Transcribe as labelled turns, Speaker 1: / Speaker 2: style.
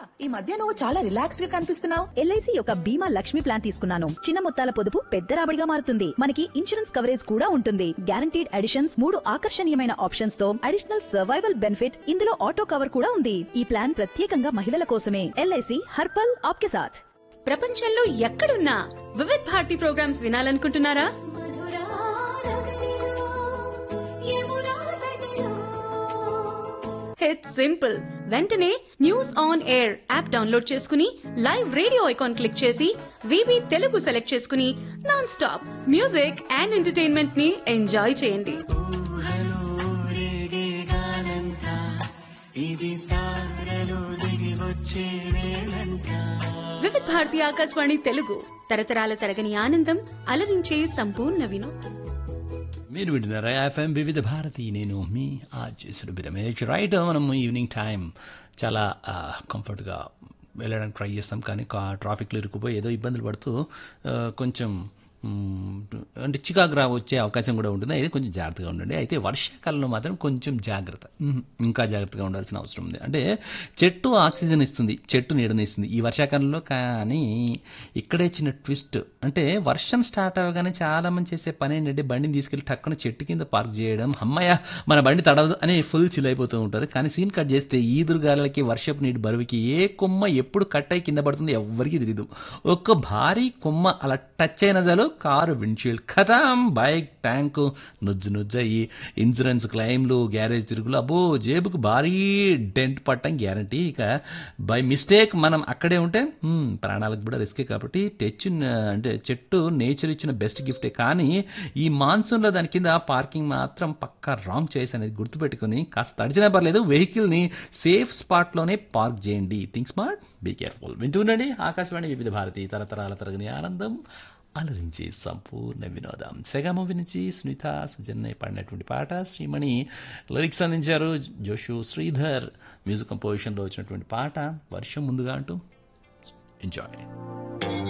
Speaker 1: ఈ మధ్య నువ్వు చాలా రిలాక్స్డ్ గా కనిపిస్తున్నావు
Speaker 2: ఎల్ఐసి యొక్క బీమా లక్ష్మి ప్లాన్ తీసుకున్నాను చిన్న మొత్తాల పొదుపు పెద్ద రాబడిగా మారుతుంది మనకి ఇన్సూరెన్స్ కవరేజ్ కూడా ఉంటుంది గ్యారంటీడ్ అడిషన్స్ మూడు ఆకర్షణీయమైన ఆప్షన్స్ తో అడిషనల్ సర్వైవల్ బెనిఫిట్ ఇందులో ఆటో కవర్ కూడా ఉంది ఈ ప్లాన్ ప్రత్యేకంగా మహిళల కోసమే ఎల్ఐసి హర్పల్ ఆప్కే సాథ్
Speaker 3: ప్రపంచంలో ఎక్కడున్నా వివిధ్ భారతి ప్రోగ్రామ్స్ వినాలనుకుంటున్నారా ఇట్స్ సింపుల్ వెంటనే news on air app download చేసుకుని లైవ్ రేడియో ఐకాన్ క్లిక్ చేసి వివి తెలుగు సెలెక్ట్ చేసుకుని non stop music and entertainment ని ఎంజాయ్ చేయండి వివిధ్ భారతి ఆకాశవాణి తెలుగు తరతరాల తరగని ఆనందం అలరించే సంపూర్ణ వినోదం
Speaker 4: మీరు వింటున్నారా ఎఫ్ఎం వివిధ భారతి నేను మీ ఆర్జేసుడు రమేష్ రైట్ మనం ఈవినింగ్ టైం చాలా కంఫర్ట్గా వెళ్ళడానికి ట్రై చేస్తాం కానీ కా- ట్రాఫిక్లో ఇరుక్కుపోయి ఏదో ఇబ్బందులు పడుతూ ఆ, కొంచెం మ్, అంటే చికాకు రా వచ్చే అవకాశం కూడా ఉంటుంది అయితే కొంచెం జాగ్రత్తగా ఉండండి అయితే వర్షాకాలంలో మాత్రం కొంచెం జాగ్రత్త మ్, ఇంకా జాగ్రత్తగా ఉండాల్సిన అవసరం ఉంది అంటే చెట్టు ఆక్సిజన్ ఇస్తుంది చెట్టు నీడనిస్తుంది ఈ వర్షాకాలంలో కానీ ఇక్కడే చిన్న ట్విస్ట్ అంటే వర్షం స్టార్ట్ అవ్వగానే చాలా మంది చేసే పని ఏంటంటే బండిని తీసుకెళ్లి టక్కున చెట్టు కింద పార్క్ చేయడం అమ్మయ్య మన బండి తడవదు అని ఫుల్ చిల్ అయిపోతూ ఉంటారు కానీ సీన్ కట్ చేస్తే ఈదురుగాలకి వర్షపు నీటి బరువుకి ఏ కొమ్మ ఎప్పుడు కట్ అయి కింద పడుతుంది ఎవ్వరికీ తెలియదు ఒక్క భారీ కొమ్మ అలా టచ్ అయిన చాలు కారు విండ్షీల్డ్ ఖతం బైక్ ట్యాంకు నుజ్జు నుజ్జు అయ్యి ఇన్సూరెన్స్ క్లెయిమ్లు గ్యారేజ్ తిరుగులు అబ్బో జేబుకు భారీ డెంట్ పట్టడం గ్యారంటీ ఇక బై మిస్టేక్ మనం అక్కడే ఉంటే హ్మ్, ప్రాణాలకు కూడా రిస్కే కాబట్టి తెచ్చిన అంటే చెట్టు నేచర్ ఇచ్చిన బెస్ట్ గిఫ్టే కానీ ఈ మాన్సూన్లో దాని కింద పార్కింగ్ మాత్రం పక్కా రాంగ్ చేసి అనేది గుర్తుపెట్టుకుని కాస్త తడిచినా పర్లేదు వెహికల్ని సేఫ్ స్పాట్లోనే పార్క్ చేయండి థింక్ స్మార్ట్ బీ కేర్ఫుల్ వింటుండండి ఆకాశవాణి వివిధ భారతి తరతరాల తరగని ఆనందం అలరించి సంపూర్ణ వినోదం సెగా మూవీ నుంచి సునీత సుజన్నయ్య పాడినటువంటి పాట శ్రీమణి లిరిక్స్ అందించారు జోషు శ్రీధర్ మ్యూజిక్ కంపోజిషన్లో వచ్చినటువంటి పాట వర్షం ముందుగా అంటూ ఎంజాయ్